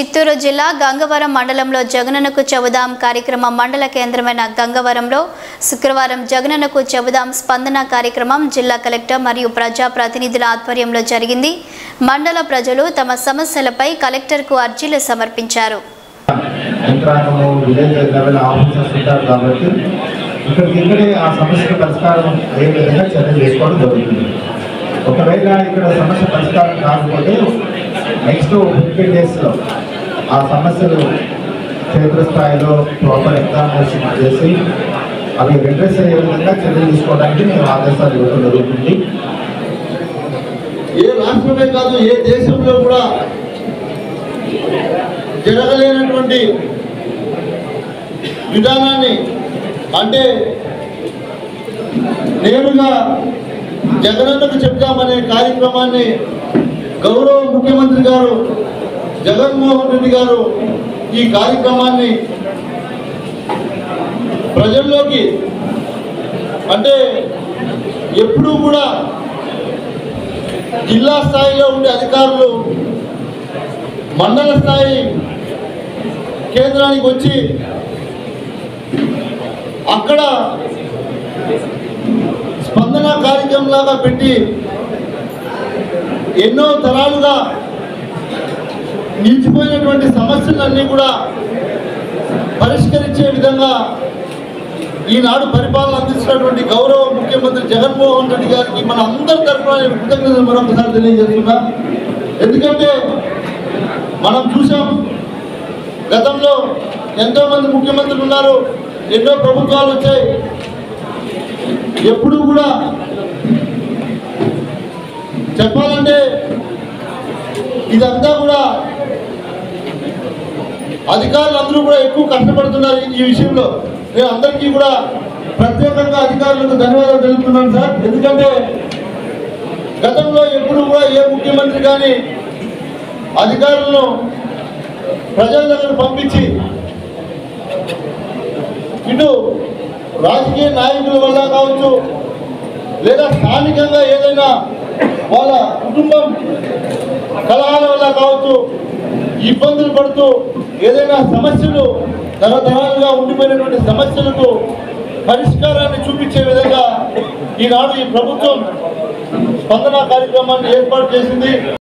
చిత్తూరు జిల్లా గంగవరం మండలంలో జగనన్నకు చెబుదాం కార్యక్రమం మండల కేంద్రమైన గంగవరంలో శుక్రవారం జగనన్నకు చెబుదాం స్పందన కార్యక్రమం జిల్లా కలెక్టర్ మరియు ప్రజా ప్రతినిధుల ఆధ్వర్యంలో జరిగింది మండల ప్రజలు తమ సమస్యలపై కలెక్టర్కు అర్జీలు సమర్పించారు యంత్రాంగము విలేజ్ లెవెల్ ఆఫీసర్స్ ఉంటారు కాబట్టి ఇక్కడికి ఇక్కడే ఆ సమస్యకు పరిష్కారం అయ్యే విధంగా చర్యలు తీసుకోవడం జరుగుతుంది ఒకవేళ ఇక్కడ సమస్య పరిష్కారం కాకపోతే నెక్స్ట్ ఫిఫ్టీన్ డేస్లో ఆ సమస్యలు క్షేత్రస్థాయిలో ప్రాపర్ ఎగ్జామినేషన్ చేసి అవి రిడ్రెస్ అయ్యే విధంగా చర్యలు తీసుకోవడానికి మేము ఆదేశాలు ఇవ్వడం జరుగుతుంది ఏ రాష్ట్రమే కాదు ఏ దేశంలో కూడా జరగలేనటువంటి విధానాన్ని అంటే నేరుగా జగనన్నకు చెప్తామనే కార్యక్రమాన్ని గౌరవ ముఖ్యమంత్రి గారు జగన్మోహన్ రెడ్డి గారు ఈ కార్యక్రమాన్ని ప్రజల్లోకి అంటే ఎప్పుడూ కూడా జిల్లా స్థాయిలో ఉండే అధికారులు మండల స్థాయి కేంద్రానికి వచ్చి అక్కడ స్పందన కార్యక్రమం లాగా పెట్టి ఎన్నో తరాలుగా నిలిచిపోయినటువంటి సమస్యలన్నీ కూడా పరిష్కరించే విధంగా ఈనాడు పరిపాలన అందిస్తున్నటువంటి గౌరవ ముఖ్యమంత్రి జగన్మోహన్ రెడ్డి గారికి మన అందరి తరఫున నేను కృతజ్ఞతలు మరొకసారి తెలియజేస్తున్నా ఎందుకంటే మనం చూసాం గతంలో ఎంతో మంది ముఖ్యమంత్రులు ఉన్నారు ఎన్నో ప్రభుత్వాలు వచ్చాయి ఎప్పుడు కూడా చెప్పాలంటే ఇదంతా కూడా అధికారులు అందరూ కూడా ఎక్కువ కష్టపడుతున్నారు ఈ- ఈ విషయంలో నేను అందరికీ కూడా ప్రత్యేకంగా అధికారులకు ధన్యవాదాలు తెలుపుతున్నాను సార్ ఎందుకంటే గతంలో ఎప్పుడు కూడా ఏ ముఖ్యమంత్రి కానీ అధికారులను ప్రజల దగ్గర పంపించి ఇటు రాజకీయ నాయకుల వల్ల కావచ్చు లేదా స్థానికంగా ఏదైనా వాళ్ళ కుటుంబం కలహాల వల్ల కావచ్చు ఇబ్బందులు పడుతూ ఏదైనా సమస్యలు తరతరాలుగా ఉండిపోయినటువంటి సమస్యలకు పరిష్కారాన్ని చూపించే విధంగా ఈనాడు ఈ ప్రభుత్వం స్పందన కార్యక్రమాన్ని ఏర్పాటు చేసింది